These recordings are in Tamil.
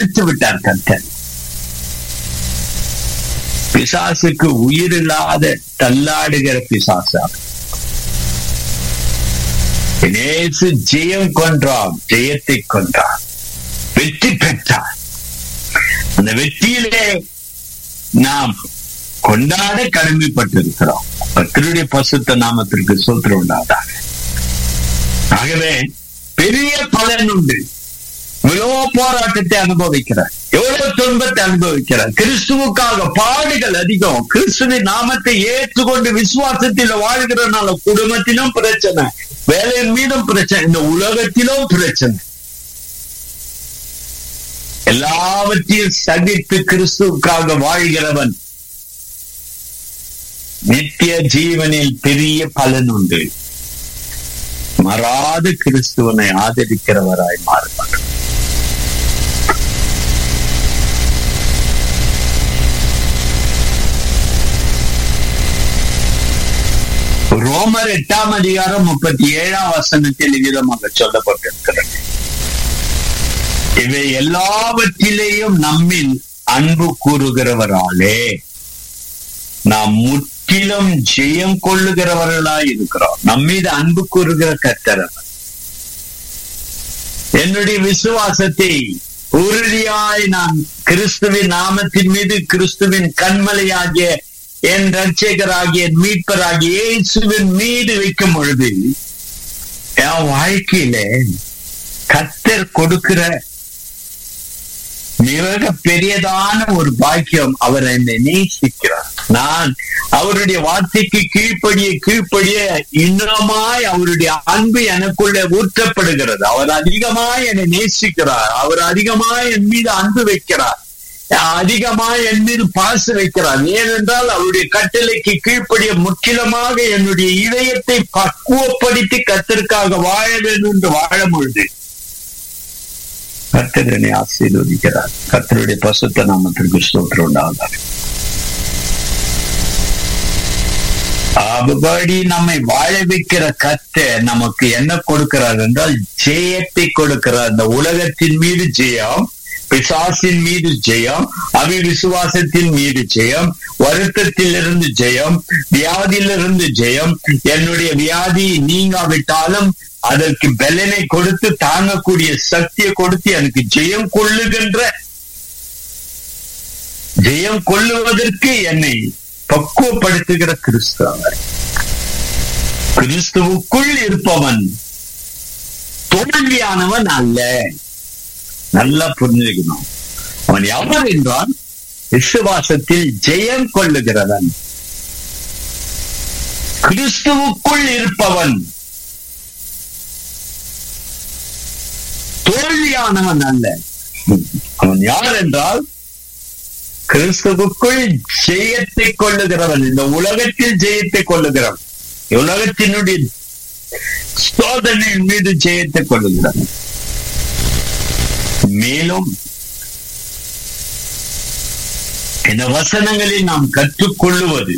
எடுத்து விட்டார் கர்த்தர் பிசாசுக்கு உயிரில்லாத தள்ளாடுகிற பிசாசா இயேசு ஜெயம் கொன்றார் ஜெயத்தை கொன்றார் வெற்றி பெற்றார் அந்த வெற்றியிலே நாம் கொண்டாட கடமைப்பட்டிருக்கிறோம் கர்த்தருடைய பசுத்த நாமத்திற்கு சோத்திரம் உண்டாதாக ஆகவே பெரிய பலன் உண்டு இவ்வளவு போராட்டத்தை அனுபவிக்கிறார் எவ்வளவு துன்பத்தை அனுபவிக்கிறார் கிறிஸ்துவுக்காக பாடுகள் அதிகம் கிறிஸ்துவின் நாமத்தை ஏற்றுக்கொண்டு விசுவாசத்தில் வாழ்கிறனால குடும்பத்திலும் பிரச்சனை வேலையின் மீதும் பிரச்சனை இந்த உலகத்திலும் பிரச்சனை எல்லாவற்றையும் சகித்து கிறிஸ்துவுக்காக வாழ்கிறவன் நித்திய ஜீவனில் பெரிய பலன் உண்டு மறாத கிறிஸ்துவனை ஆதரிக்கிறவராய் மாறுவார் ரோமர் எட்டாம் அதிகாரம் முப்பத்தி ஏழாம் வசனத்தில் விதமாக சொல்லப்பட்டிருக்கிறது இவை எல்லாவற்றிலேயும் நம்மில் அன்பு கூறுகிறவராலே நாம் முற்றிலும் ஜெயம் கொள்ளுகிறவர்களாய் இருக்கிறோம் நம்மீது அன்பு கூறுகிற கத்தரவர் என்னுடைய விசுவாசத்தை உறுதியாய் நான் கிறிஸ்துவின் நாமத்தின் மீது கிறிஸ்துவின் கண்மலையாகிய என் ரட்சகராகிய மீட்பராகிய இயேசுவின் மீது வைக்கும் பொழுது என் வாழ்க்கையில கத்தர் கொடுக்கிற மிக பெரியதான ஒரு பாக்கியம் அவர் என்னை நேசிக்கிறார் நான் அவருடைய வார்த்தைக்கு கீழ்ப்படிய கீழ்ப்படிய இன்னமாய் அவருடைய அன்பு எனக்குள்ள ஊற்றப்படுகிறது அவர் அதிகமாய் என்னை நேசிக்கிறார் அவர் அதிகமாய் என் மீது அன்பு வைக்கிறார் அதிகமாய் என் மீது பாசு வைக்கிறார் ஏனென்றால் அவருடைய கட்டளைக்கு கீழ்ப்படிய முற்றிலுமாக என்னுடைய இதயத்தை பக்குவப்படுத்தி கத்திற்காக வாழ வேண்டும் என்று வாழ பொழுது கர்த்தர் என்னை ஆசீர்வதிக்கிறார் கர்த்தருடைய பசுத்த நாமத்திற்கு ஸ்தோத்திரம் உண்டாகிறார் அதுபடி நம்மை வாழ வைக்கிற கத்த நமக்கு என்ன கொடுக்கிறார் என்றால் ஜெயத்தை கொடுக்கிறார் இந்த உலகத்தின் மீது ஜெயம் பிசாசின் மீது ஜெயம் அவிவிசுவாசத்தின் மீது ஜெயம் வருத்தத்திலிருந்து ஜெயம் வியாதியிலிருந்து ஜெயம் என்னுடைய வியாதி நீங்காவிட்டாலும் அதற்கு பலனை கொடுத்து தாங்கக்கூடிய சக்தியை கொடுத்து எனக்கு ஜெயம் கொள்ளுகின்ற ஜெயம் கொள்ளுவதற்கு என்னை பக்குவப்படுத்துகிற கிறிஸ்து அவர் கிறிஸ்துவுக்குள் இருப்பவன் தோல்வியானவன் அல்ல நல்லா புரிஞ்சுக்கணும் அவன் எவர் என்றால் விசுவாசத்தில் ஜெயம் கொள்ளுகிறவன் கிறிஸ்துவுக்குள் இருப்பவன் தோல்வியானவன் அல்ல அவன் யார் என்றால் கிறிஸ்துவுக்குள் ஜெயத்தை கொள்ளுகிறவன் இந்த உலகத்தில் ஜெயத்தை கொள்ளுகிறவன் உலகத்தினுடைய சோதனையின் மீது ஜெயத்தை கொள்ளுகிறவன் மேலும் இந்த வசனங்களில் நாம் கற்றுக்கொள்ளுவது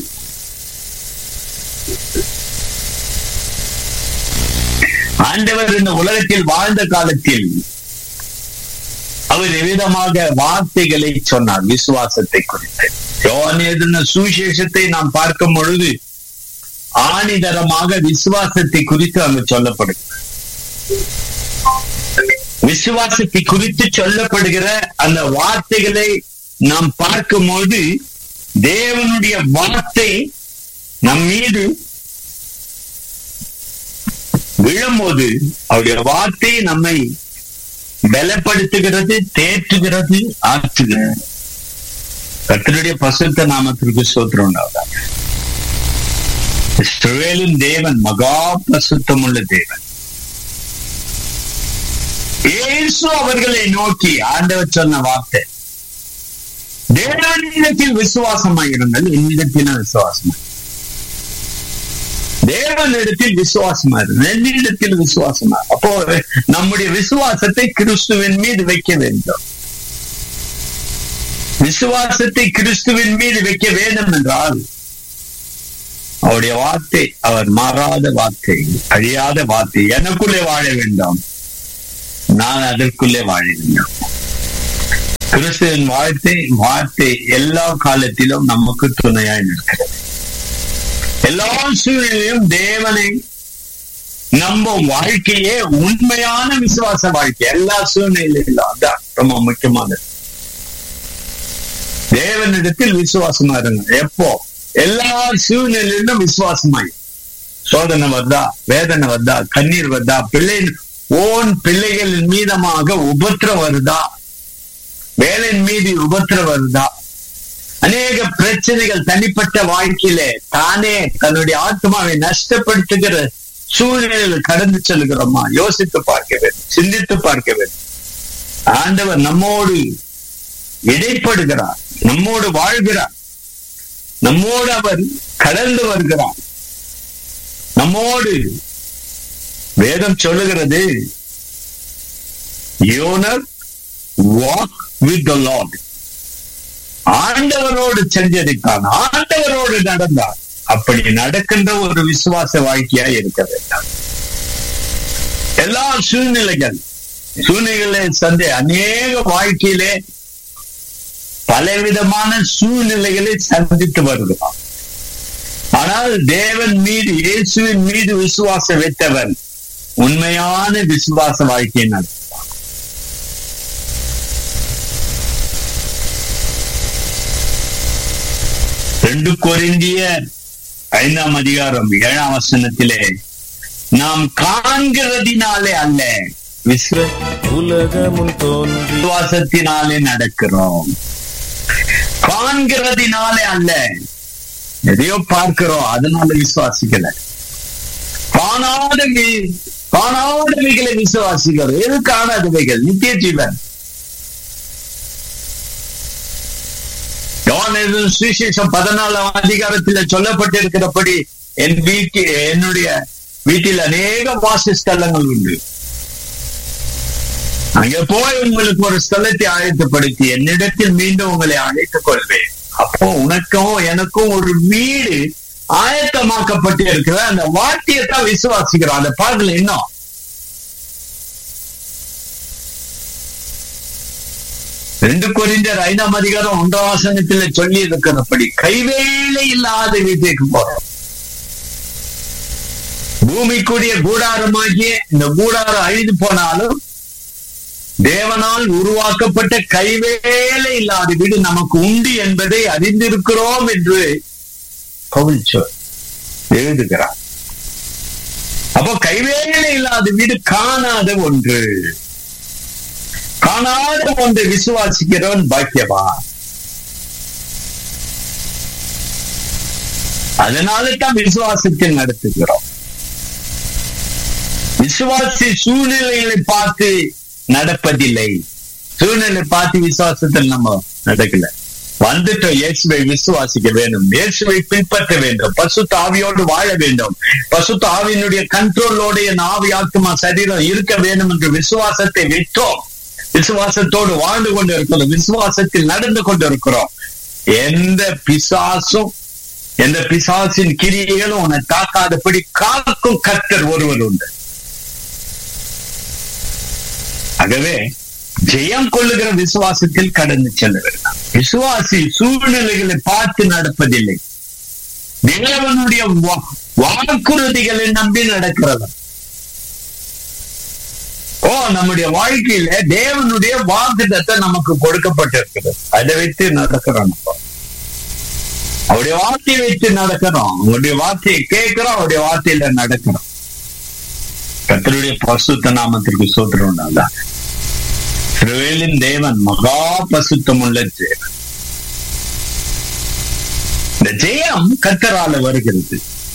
ஆண்டவர் இந்த உலகத்தில் வாழ்ந்த காலத்தில் அவர் எவ்விதமாக வார்த்தைகளை சொன்னார் விசுவாசத்தை குறித்து யோவான் எழுதின சுவிசேஷத்தை நாம் பார்க்கும் பொழுது ஆணிதரமாக விசுவாசத்தை குறித்து அங்கு சொல்லப்படுகிறது விசுவாசத்தை குறித்து சொல்லப்படுகிற அந்த வார்த்தைகளை நாம் பார்க்கும்போது தேவனுடைய வார்த்தை நம் மீது விழும்போது அவருடைய வார்த்தை நம்மை பலப்படுத்துகிறது தேற்றுகிறது ஆற்றுகிறது கத்தருடைய பசுத்த நாமத்திற்கு சோத்திரம் உண்டாவதாக இஸ்ரவேலின் தேவன் மகா பசுத்தம் உள்ள தேவன் இயேசு அவர்களை நோக்கி ஆண்டவர் சொன்ன வார்த்தை தேவனிடத்தில் விசுவாசமாயிருங்கள் என்னிடத்திலும் விசுவாசமாக தேவனிடத்தில் விசுவாசமா இருக்கு என்னிடத்தில் விசுவாசமா அப்போ நம்முடைய விசுவாசத்தை கிறிஸ்துவின் மீது வைக்க வேண்டும் விசுவாசத்தை கிறிஸ்துவின் மீது வைக்க வேண்டும் என்றால் அவருடைய வார்த்தை அவர் மாறாத வார்த்தை அழியாத வார்த்தை எனக்குள்ளே வாழ வேண்டாம் நான் அதற்குள்ளே வாழ வேண்டும் கிறிஸ்துவின் வாழ்த்தை வார்த்தை எல்லா காலத்திலும் நமக்கு துணையாய் நிற்கிறது எல்லா சூழ்நிலையும் தேவனை நம்பும் வாழ்க்கையே உண்மையான விசுவாச வாழ்க்கை எல்லா சூழ்நிலையிலும் அதான் ரொம்ப முக்கியமானது தேவனிடத்தில் விசுவாசமா இருங்க எப்போ எல்லா சூழ்நிலையிலும் விசுவாசமாய் சோதனை வருதா வேதனை வருதா கண்ணீர் வருதா பிள்ளை ஓன் பிள்ளைகளின் மீதமாக உபத்திரம் வருதா வேலையின் மீது உபத்திரம் வருதா அநேக பிரச்சனைகள் தனிப்பட்ட வாழ்க்கையிலே தானே தன்னுடைய ஆத்மாவை நஷ்டப்படுத்துகிற சூழ்நிலையில் கடந்து செல்கிறோமா யோசித்து பார்க்க வேண்டும் சிந்தித்து பார்க்க வேண்டும் ஆண்டவர் நம்மோடு இடைப்படுகிறார் நம்மோடு வாழ்கிறார் நம்மோடு அவர் கடந்து வருகிறார் நம்மோடு வேதம் சொல்லுகிறது யோனர் வாக் வித் த லார்ட் ஆண்டவரோடு செஞ்சடித்தான் ஆண்டவரோடு நடந்தார் அப்படி நடக்கின்ற ஒரு விசுவாச வாழ்க்கையா இருக்க வேண்டாம் எல்லா சூழ்நிலைகள் சூழ்நிலைகளை சந்தை அநேக வாழ்க்கையிலே பலவிதமான சூழ்நிலைகளை சந்தித்து வருகிறோம் ஆனால் தேவன் மீது இயேசுவின் மீது விசுவாசம் வைத்தவன் உண்மையான விசுவாச வாழ்க்கையை நடத்துவான் ரெண்டு கொரிந்திய ஐந்தாம் அதிகாரம் ஏழாம் வசனத்திலே நாம் காண்கிறதினாலே அல்ல விஸ்வ உலகமும் தோன்றி விசுவாசத்தினாலே நடக்கிறோம் காண்கிறதினாலே அல்ல எதையோ பார்க்கிறோம் அதனால விசுவாசிக்கல காணாத காணாதவைகளை விசுவாசிக்கிறோம் எது காணாதவைகள் நித்திய ஜீவன் யோவான் சுவிசேஷம் பதினாலாம் அதிகாரத்தில் சொல்லப்பட்டிருக்கிறபடி என் வீட்டு என்னுடைய வீட்டில் அநேக வாசஸ்தலங்கள் உண்டு அங்க போய் உங்களுக்கு ஒரு ஸ்தலத்தை ஆயத்தப்படுத்தி என்னிடத்தில் மீண்டும் உங்களை அழைத்துக் கொள்வேன் அப்போ உனக்கும் எனக்கும் ஒரு வீடு ஆயத்தமாக்கப்பட்டு இருக்கிற அந்த வார்த்தையை தான் விசுவாசிக்கிறோம் அதை பார்க்கல இன்னும் ரெண்டு குறிஞ்சர் ஐந்தாம் அதிகாரம் ஒன்றாம் வசனத்துல சொல்லி இருக்கிறபடி கைவேலை இல்லாத வீட்டுக்கு போறோம் பூமிக்குரிய கூடாரமாகிய இந்த கூடாரம் அழிந்து போனாலும் தேவனால் உருவாக்கப்பட்ட கைவேலை இல்லாத வீடு நமக்கு உண்டு என்பதை அறிந்திருக்கிறோம் என்று பவுல் சொல் எழுதுகிறார் அப்போ கைவேலை இல்லாத வீடு காணாத ஒன்று காணாத ஒன்றை விசுவாசிக்கிறவன் பாக்கியவான் அதனால தான் விசுவாசத்தில் நடத்துகிறோம் விசுவாசி சூழ்நிலைகளை பார்த்து நடப்பதில்லை சூழ்நிலை பார்த்து விசுவாசத்தில் நம்ம நடக்கல வந்துட்டோம் இயேசுவை விசுவாசிக்க வேண்டும் இயேசுவை பின்பற்ற வேண்டும் பசு தாவியோடு வாழ வேண்டும் பசு தாவியினுடைய கண்ட்ரோலோட என் ஆவி ஆத்மா சரீரம் இருக்க வேண்டும் என்ற விசுவாசத்தை விட்டோம் விசுவாசத்தோடு வாழ்ந்து கொண்டு இருக்கிறோம் விசுவாசத்தில் நடந்து கொண்டு இருக்கிறோம் எந்த பிசாசும் எந்த பிசாசின் கிரியைகளும் உன்னை தாக்காதபடி காக்கும் கர்த்தர் ஒருவர் உண்டு ஆகவே ஜெயம் கொள்ளுகிற விசுவாசத்தில் கடந்து செல்ல வேண்டாம் விசுவாசி சூழ்நிலைகளை பார்த்து நடப்பதில்லை தேவனுடைய வாக்குறுதிகளை நம்பி நடக்கிறவர் ஓ நம்முடைய வாழ்க்கையில தேவனுடைய வாக்குதத்தை நமக்கு கொடுக்கப்பட்டிருக்கிறது அதை வைத்து நடக்கிறோம் நம்ம அவருடைய வார்த்தையை வைத்து நடக்கிறோம் அவருடைய வார்த்தையை கேட்கிறோம் அவருடைய வார்த்தையில நடக்கிறோம் கத்தருடைய பசுத்த நாமத்திற்கு சோத்திரம் தான் இஸ்ரவேலின் தேவன் மகா பசுத்தமுள்ள தேவன் இந்த ஜெயம் கத்தரால வருகிறது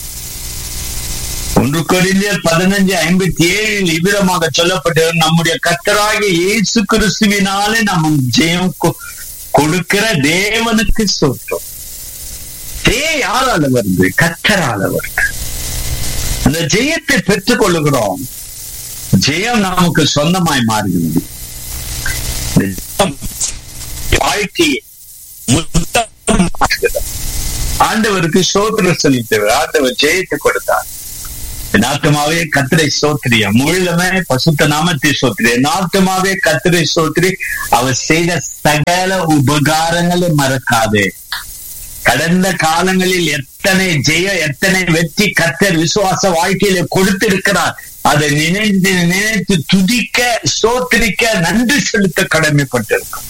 ஒன்று கொரிந்தியர் பதினஞ்சு ஐம்பத்தி ஏழில் இவ்விதமாக சொல்லப்பட்டது நம்முடைய கத்தராகிய இயேசு கிறிஸ்துவினாலே நம்ம ஜெயம் கொடுக்கிற தேவனுக்கு சோற்றம் ஜெய யாரால வருது கத்தரால வருது அந்த ஜெயத்தை பெற்றுக் கொள்ளுகிறோம் ஜெயம் நமக்கு சொந்தமாய் மாறுகிறது வாழ்க்கையை ஆண்டவருக்கு சோதனை செலுத்தவர் ஆண்டவர் ஜெயத்தை கொடுத்தார் என் ஆத்மாவே கத்திரை சோத்திரிய முழுமே பசுத்த நாமத்தை சோத்திரிய என் ஆத்மாவே கத்திரை சோத்திரி அவர் செய்த சகல உபகாரங்களை மறக்காதே கடந்த காலங்களில் எத்தனை ஜெய எத்தனை வெற்றி கத்தர் விசுவாச வாழ்க்கையில கொடுத்திருக்கிறார் அதை நினைத்து நினைத்து துதிக்க சோத்திரிக்க நன்றி செலுத்த கடமைப்பட்டிருக்கும்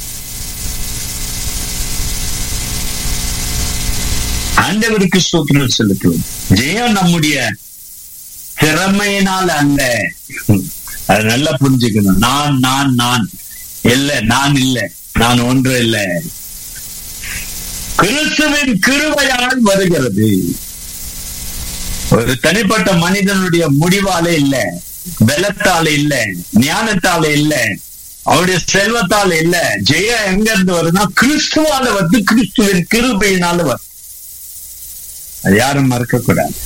ஆண்டவருக்கு சோத்திரம் செலுத்துவோம் ஜெயம் நம்முடைய திறமையினால் அல்ல அது நல்லா புரிஞ்சுக்கணும் நான் நான் நான் இல்ல நான் இல்ல நான் ஒன்று இல்ல கிறிஸ்துவின் கிருவையால் வருகிறது ஒரு தனிப்பட்ட மனிதனுடைய முடிவால இல்ல பலத்தால இல்ல ஞானத்தால இல்ல அவருடைய செல்வத்தால இல்ல ஜெயம் எங்க இருந்து வருதுன்னா கிறிஸ்துவால வந்து கிறிஸ்துவின் கிருபையினால வருது அது யாரும் மறக்க கூடாது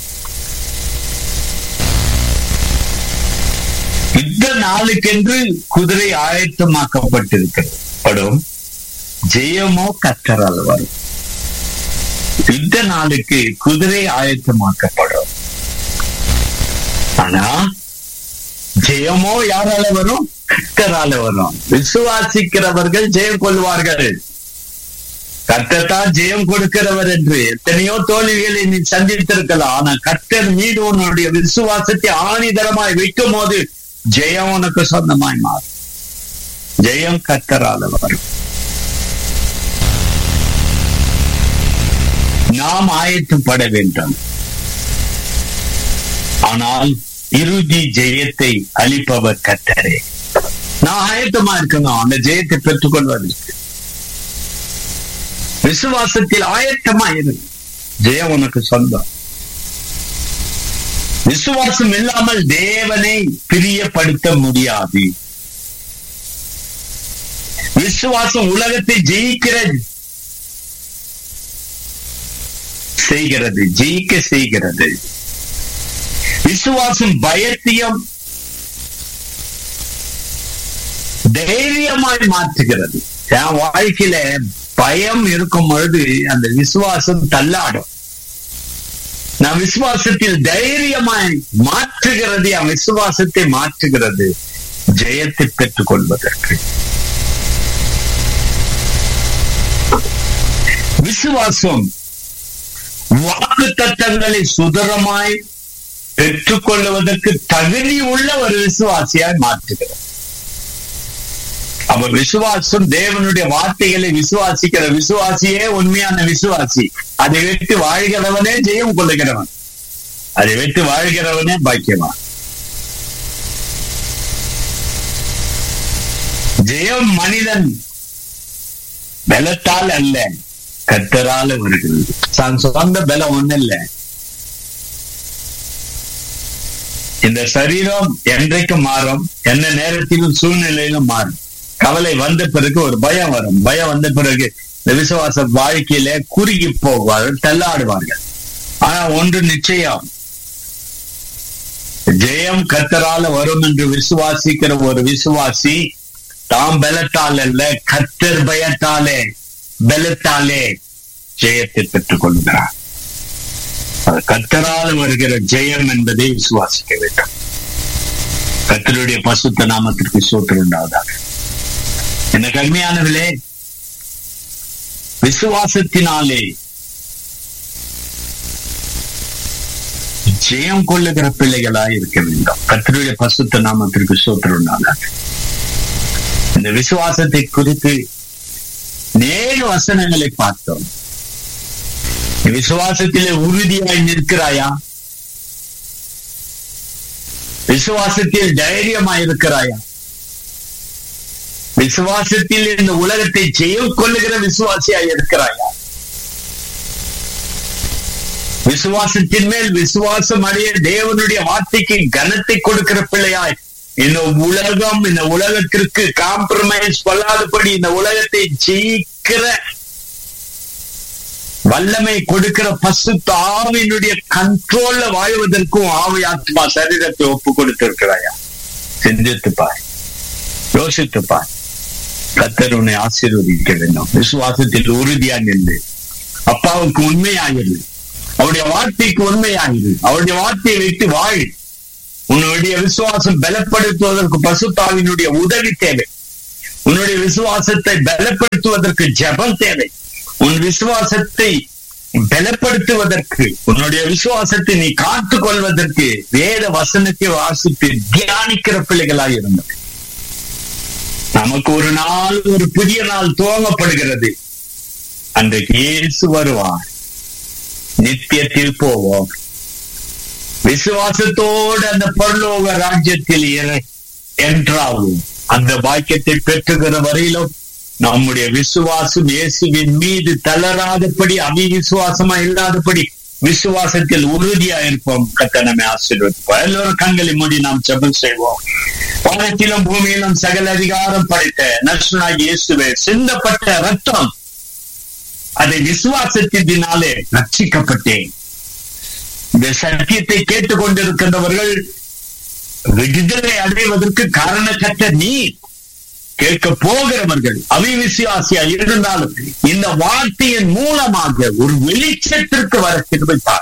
யுத்த நாளுக்கென்று குதிரை ஆயத்தமாக்கப்பட்டிருக்கிறது படும் ஜெயமோ கத்தரால் வரும் யுத்த நாளுக்கு குதிரை ஆயத்தமாக்கப்படும் ஆனா ஜெயமோ யாரால வரும் கத்தரால வரும் விசுவாசிக்கிறவர்கள் ஜெயம் கொள்வார்கள் கர்த்தர் ஜெயம் கொடுக்கிறவர் என்று எத்தனையோ தோல்விகளை நீ சந்தித்திருக்கலாம் ஆனா கர்த்தர் மீது உன்னுடைய விசுவாசத்தை ஆணிதரமாய் வைக்கும் போது ஜெயம் உனக்கு சொந்தமாய் மாறும் ஜெயம் கர்த்தரால வரும் நாம் ஆயத்தப்பட வேண்டும் ஆனால் இறுதி ஜெயத்தை அளிப்பவர் கத்தரே நான் ஆயத்தமா இருக்கணும் அந்த ஜெயத்தை பெற்றுக்கொள்வதற்கு விசுவாசத்தில் ஆயத்தமா இரு ஜெயம் உனக்கு சொந்தம் விசுவாசம் இல்லாமல் தேவனை பிரியப்படுத்த முடியாது விசுவாசம் உலகத்தை ஜெயிக்கிற செய்கிறது ஜெயிக்க செய்கிறது விசுவாசம் பயத்தையும் தைரியமாய் மாற்றுகிறது என் வாழ்க்கையில பயம் இருக்கும் பொழுது அந்த விசுவாசம் தள்ளாடும் நான் விசுவாசத்தில் தைரியமாய் மாற்றுகிறது என் விசுவாசத்தை மாற்றுகிறது ஜெயத்தை பெற்றுக் கொள்வதற்கு விசுவாசம் வாக்கு தத்தங்களை சுதரமாய் பெற்றுக்கொள்வதற்கு தகுதி உள்ள ஒரு விசுவாசியாய் மாற்றுகிறது அவர் விசுவாசம் தேவனுடைய வார்த்தைகளை விசுவாசிக்கிற விசுவாசியே உண்மையான விசுவாசி அதை விட்டு வாழ்கிறவனே ஜெயம் கொள்ளுகிறவன் அதை விட்டு வாழ்கிறவனே பாக்கியவான் ஜெயம் மனிதன் பலத்தால் அல்ல கத்தரால வருகிறது தான் சொந்த பலம் ஒண்ணு இல்ல இந்த சரீரம் என்றைக்கும் மாறும் எந்த நேரத்திலும் சூழ்நிலையிலும் மாறும் கவலை வந்த பிறகு ஒரு பயம் வரும் பயம் வந்த பிறகு இந்த விசுவாச வாழ்க்கையில குறுகி போவார்கள் தள்ளாடுவார்கள் ஆனா ஒன்று நிச்சயம் ஜெயம் கத்தரால வரும் என்று விசுவாசிக்கிற ஒரு விசுவாசி தாம் பலத்தால் அல்ல கத்தர் பயத்தாலே பலத்தாலே ஜெயத்தை பெற்றுக் கொள்கிறார் அது கத்தரால் வருகிற ஜெயம் என்பதை விசுவாசிக்க வேண்டும் கத்தருடைய பசுத்த நாமத்திற்கு சோற்று உண்டாவதாக என்ன கடுமையானவிலே விசுவாசத்தினாலே ஜெயம் கொள்ளுகிற பிள்ளைகளாய் இருக்க வேண்டும் கத்தருடைய பசுத்த நாமத்திற்கு சோற்று உண்டாதாக இந்த விசுவாசத்தை குறித்து நேரு வசனங்களை பார்த்தோம் விசுவாசத்திலே உறுதியாய் நிற்கிறாயா விசுவாசத்தில் தைரியமாய் இருக்கிறாயா விசுவாசத்தில் இந்த உலகத்தை ஜெயம் கொள்ளுகிற விசுவாசியாய் இருக்கிறாயா விசுவாசத்தின் மேல் விசுவாசம் அடைய தேவனுடைய வார்த்தைக்கு கனத்தை கொடுக்கிற பிள்ளையாய் இந்த உலகம் இந்த உலகத்திற்கு காம்ப்ரமைஸ் கொள்ளாதபடி இந்த உலகத்தை ஜெயிக்கிற வல்லமை கொடுக்கிற பசு ஆவியினுடைய கண்ட்ரோல்ல வாழ்வதற்கும் ஆவி ஆத்மா சரீரத்தை ஒப்பு கொடுத்திருக்கிறாயா சிந்தித்து பார் யோசித்து பார் கத்தர் உன்னை ஆசீர்வதிக்க வேண்டும் விசுவாசத்தில் உறுதியா நின்று அப்பாவுக்கு உண்மையாயிரு அவருடைய வார்த்தைக்கு உண்மையாயிரு அவருடைய வார்த்தையை வைத்து வாழ் உன்னுடைய விசுவாசம் பலப்படுத்துவதற்கு பசுத்தாவினுடைய உதவி தேவை உன்னுடைய விசுவாசத்தை பலப்படுத்துவதற்கு ஜெபம் தேவை உன் விசுவாசத்தை பலப்படுத்துவதற்கு உன்னுடைய விசுவாசத்தை நீ காத்துக் கொள்வதற்கு வேத வசனத்தை வாசித்து தியானிக்கிற பிள்ளைகளாய் இருந்தது நமக்கு ஒரு நாள் ஒரு புதிய நாள் துவங்கப்படுகிறது அன்றைக்கு இயேசு வருவார் நித்தியத்தில் போவோம் விசுவாசத்தோடு அந்த பரலோக ராஜ்யத்தில் என்றாவும் அந்த பாக்கியத்தை பெற்றுகிற வரையிலும் நம்முடைய விசுவாசம் இயேசுவின் மீது தளராதபடி அவிசுவாசமா இல்லாதபடி விசுவாசத்தில் உறுதியா இருப்போம் கத்த நம்மை ஆசீர்வதிப்போம் எல்லோரும் கண்களை மூடி நாம் ஜெபம் செய்வோம் வானத்திலும் பூமியிலும் சகல அதிகாரம் படைத்த நஷ்டனாகி இயேசுவே சிந்தப்பட்ட ரத்தம் அதை விசுவாசத்தினாலே ரட்சிக்கப்பட்டேன் இந்த சத்தியத்தை கேட்டுக் கொண்டிருக்கின்றவர்கள் விடுதலை அடைவதற்கு காரணக்கற்ற நீ கேட்க போகிறவர்கள் அவிவிசுவாசியா இருந்தாலும் இந்த வார்த்தையின் மூலமாக ஒரு வெளிச்சத்திற்கு வர திரும்பித்தார்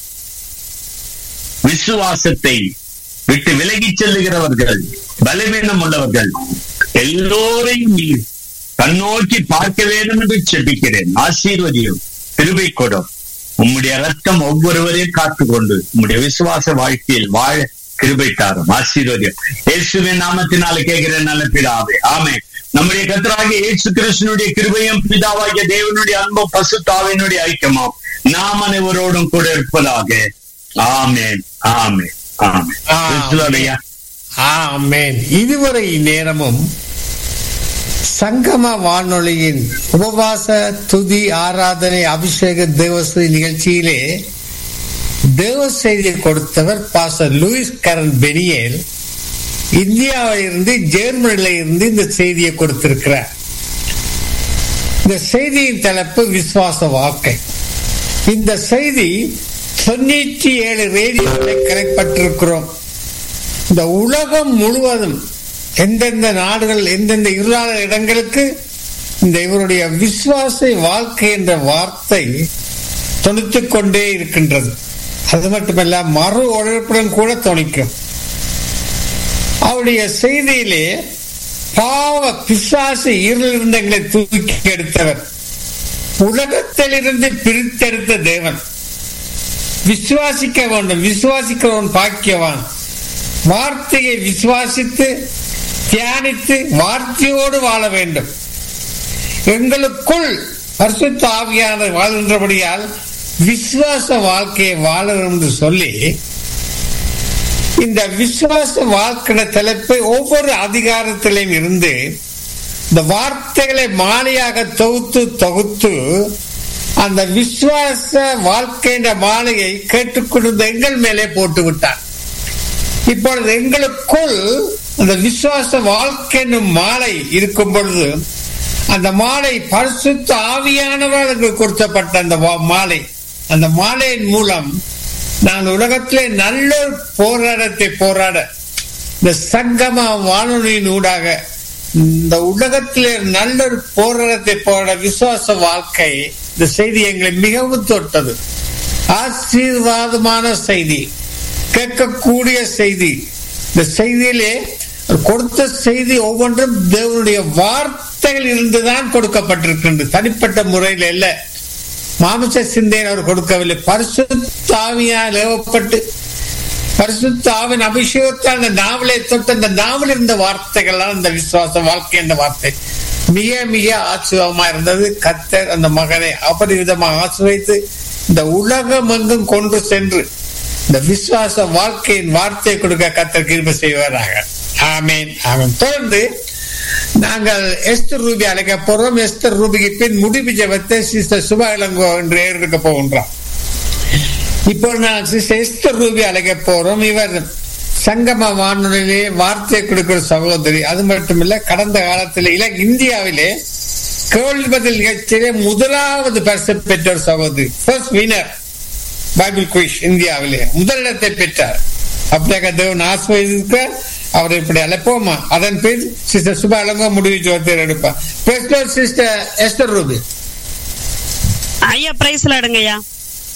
விசுவாசத்தை விட்டு விலகிச் செல்லுகிறவர்கள் பலவீனம் உள்ளவர்கள் எல்லோரையும் நீ கண்ணோக்கி பார்க்க வேண்டும் என்று செபிக்கிறேன் ஆசீர்வதியும் திருவை கொடும் உம்முடைய ரத்தம் ஒவ்வொருவரையும் காத்துக்கொண்டு உம்முடைய விசுவாச வாழ்க்கையில் வாழ கிருபை தாரும் ஆசீர்வதியம் இயேசுவின் நாமத்தினால கேட்கிறேன் நல்ல பிதாவே ஆமே நம்முடைய கத்தராகிய இயேசு கிருஷ்ணனுடைய கிருபையும் பிதாவாகிய தேவனுடைய அன்பும் பசுத்தாவினுடைய ஐக்கியமும் நாம் அனைவரோடும் கூட இருப்பதாக ஆமேன் ஆமேன் ஆமேன் கிறிஸ்துவையா ஆமென் இதுவரை நேரமும் சங்கம வானொலியின் உபவாச துதி ஆராதனை அபிஷேக தேவஸ்ரீ நிகழ்ச்சியிலே தேவ செய்தியை கொடுத்தவர் பாச லூயிஸ் கரன் பெனியேல் இந்தியாவில் இருந்து ஜெர்மனில இருந்து இந்த செய்தியை கொடுத்திருக்கிறார் இந்த செய்தியின் தலைப்பு விசுவாச வாக்கை இந்த செய்தி தொண்ணூற்றி ஏழு ரேடியோவில் கிடைக்கப்பட்டிருக்கிறோம் இந்த உலகம் முழுவதும் எந்தெந்த நாடுகள் எந்தெந்த இருளாத இடங்களுக்கு இந்த இவருடைய விசுவாச வாழ்க்கை என்ற வார்த்தை தொணித்துக் கொண்டே இருக்கின்றது அது மட்டுமல்ல மறு உழைப்புடன் கூட தொணிக்கும் அவருடைய செய்தியிலே பாவ பிசாசு இருள் இருந்தங்களை தூக்கி எடுத்தவர் உலகத்திலிருந்து பிரித்தெடுத்த தேவன் விசுவாசிக்க வேண்டும் விசுவாசிக்கிறவன் பாக்கியவான் வார்த்தையை விசுவாசித்து தியானித்து வார்த்தையோடு வாழ வேண்டும் எங்களுக்குள் பரிசுத்த ஆவியானவர் வாழ்கின்றபடியால் விசுவாச வாழ்க்கையை வாழ வேண்டும் என்று சொல்லி இந்த விசுவாச வாழ்க்கை தலைப்பை ஒவ்வொரு அதிகாரத்திலையும் இருந்து இந்த வார்த்தைகளை மாலையாக தொகுத்து தொகுத்து அந்த விசுவாச வாழ்க்கை என்ற மாலையை கேட்டுக்கொண்டிருந்த எங்கள் மேலே போட்டு விட்டார் இப்பொழுது எங்களுக்குள் அந்த விசுவாச வாழ்க்கை என்னும் மாலை இருக்கும் பொழுது அந்த மாலை பரிசுத்த ஆவியானவர்களுக்கு கொடுத்தப்பட்ட அந்த வா- மாலை அந்த மாலையின் மூலம் நான் உலகத்திலே நல்ல ஒரு போராட்டத்தை போராட இந்த சங்கம வானொலியின் ஊடாக இந்த உலகத்திலே நல்ல ஒரு போராட்டத்தை போராட விசுவாச வாழ்க்கை இந்த செய்தி எங்களை மிகவும் தொட்டது ஆசீர்வாதமான செய்தி கேட்கக்கூடிய செய்தி இந்த செய்தியிலே அவர் கொடுத்த செய்தி ஒவ்வொன்றும் தேவனுடைய வார்த்தைகள் இருந்துதான் கொடுக்கப்பட்டிருக்கின்றது தனிப்பட்ட முறையில் அல்ல மாமிச சிந்தையை அவர் கொடுக்கவில்லை பரிசுத்தாவியால் ஏவப்பட்டு பரிசுத்தாவின் அபிஷேகத்தால் அந்த நாவலை தொட்டு அந்த நாவல் இருந்த வார்த்தைகள் அந்த விசுவாச வாழ்க்கை என்ற வார்த்தை மிக மிக ஆச்சரியமா இருந்தது கத்தர் அந்த மகனை அபரிவிதமாக ஆசிர்வைத்து இந்த உலகம் எங்கும் கொண்டு சென்று இந்த விசுவாச வாழ்க்கையின் வார்த்தையை கொடுக்க கத்தர் கிருபை செய்வாராக ஆமேன் ஆமேன் தொடர்ந்து நாங்கள் எஸ்தர் ரூபி அழைக்க போறோம் எஸ்தர் ரூபிக்கு பின் முடிவு ஜெபத்தை சிஸ்டர் சுபா இளங்கோ என்று எடுக்க போகின்றோம் இப்போ நான் சிஸ்டர் எஸ்தர் ரூபி அழைக்க போறோம் இவர் சங்கம வானொலியிலே வார்த்தை கொடுக்கிற சகோதரி அது மட்டுமில்ல கடந்த காலத்தில் இல இந்தியாவிலே கேள்வி பதில் நிகழ்ச்சியிலே முதலாவது பரிசு பெற்ற ஒரு சகோதரி ஃபர்ஸ்ட் வினர் பைபிள் குயிஷ் இந்தியாவிலே முதலிடத்தை பெற்றார் அப்படியாக தேவன் ஆசிர்வதிக்க அவரை இப்படி அழைப்போமா அதன் பின் சிஸ்டர் சுபா அலங்கோ முடிவு ஜோதியர் எடுப்பார் சிஸ்டர் எஸ்டர் ரூபி ஐயா பிரைஸ்ல எடுங்கய்யா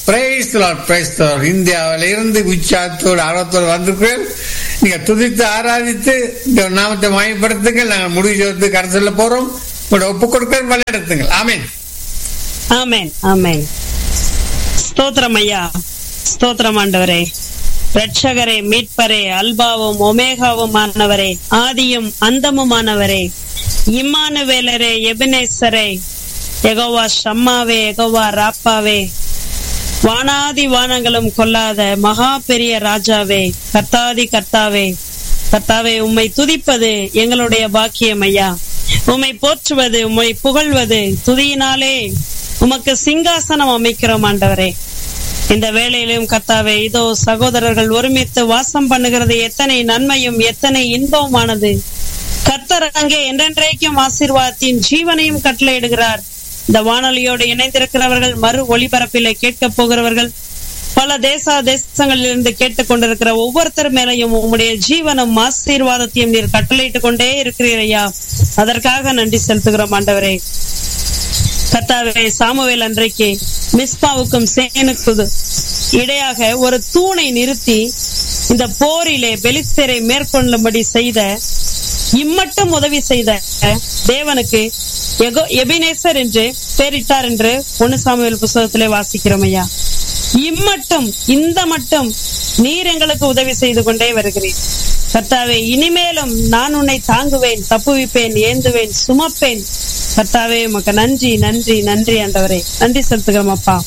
பிரைஸ் பிரைஸ் இந்தியாவில இருந்து உச்சாத்தோடு ஆர்வத்தோடு வந்திருக்கிறேன் நீங்க துதித்து ஆராதித்து இந்த நாமத்தை மயப்படுத்துங்கள் நாங்கள் முடிவு கருத்து சொல்ல போறோம் உங்களோட ஒப்புக் கொடுக்க வழிநடத்துங்கள் ஆமீன் ஆமென் ஆமென் ஸ்தோத்திரம் ஐயா ஸ்தோத்திரம் ஆண்டவரே ரட்சகரே மீட்பரே அல்பாவும் ஒமேகாவும் ஆனவரே ஆதியும் அந்தமுமானவரே இம்மானுவேலரே எபினேசரே எகோவா ஷம்மாவே எகோவா ராப்பாவே வானாதி வானங்களும் கொல்லாத மகா பெரிய ராஜாவே கர்த்தாதி கர்த்தாவே கர்த்தாவே உம்மை துதிப்பது எங்களுடைய பாக்கியம் ஐயா உம்மை போற்றுவது உம்மை புகழ்வது துதியினாலே உமக்கு சிங்காசனம் அமைக்கிறோம் ஆண்டவரே இந்த வேளையிலும் கர்த்தாவே இதோ சகோதரர்கள் ஒருமித்து வாசம் பண்ணுகிறது எத்தனை நன்மையும் எத்தனை இன்பமானது கர்த்தர் அங்கே என்றென்றைக்கும் ஆசீர்வாதத்தின் ஜீவனையும் கட்டளையிடுகிறார் இந்த வானொலியோடு இணைந்திருக்கிறவர்கள் மறு ஒளிபரப்பிலே கேட்கப் போகிறவர்கள் பல தேச தேசங்களில் இருந்து கேட்டுக் கொண்டிருக்கிற ஒவ்வொருத்தர் மேலையும் உம்முடைய ஜீவனும் ஆசீர்வாதத்தையும் நீர் கட்டளையிட்டுக் கொண்டே இருக்கிறீரையா அதற்காக நன்றி செலுத்துகிறோம் ஆண்டவரே கர்த்தாவே சாமுவேல் அன்றைக்கு மிஸ்பாவுக்கும் சேனுக்கு இடையாக ஒரு தூணை நிறுத்தி இந்த போரிலே பெலிஸ்தரை மேற்கொள்ளும்படி செய்த இம்மட்டும் உதவி செய்த தேவனுக்கு எகோ எபினேசர் என்று பெயரிட்டார் என்று ஒன்னு சாமுவேல் புஸ்தகத்திலே வாசிக்கிறோம் ஐயா இம்மட்டும் இந்த மட்டும் நீர் எங்களுக்கு உதவி செய்து கொண்டே வருகிறேன் கர்த்தாவே இனிமேலும் நான் உன்னை தாங்குவேன் தப்புவிப்பேன் ஏந்துவேன் சுமப்பேன் கர்த்தாவே உமக்கு நன்றி நன்றி நன்றி ஆண்டவரே நன்றி செலுத்துகிறோம் அப்பா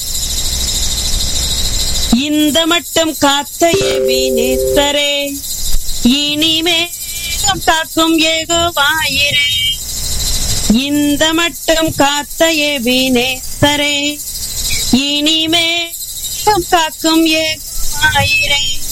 இந்த மட்டும் காத்த எபினேசரே இனிமேலும் காக்கும் ஏகோவாயிரே இந்த மட்டும் காத்த எபினேசரே இனிமேலும் காக்கும் ஏகோவாயிரே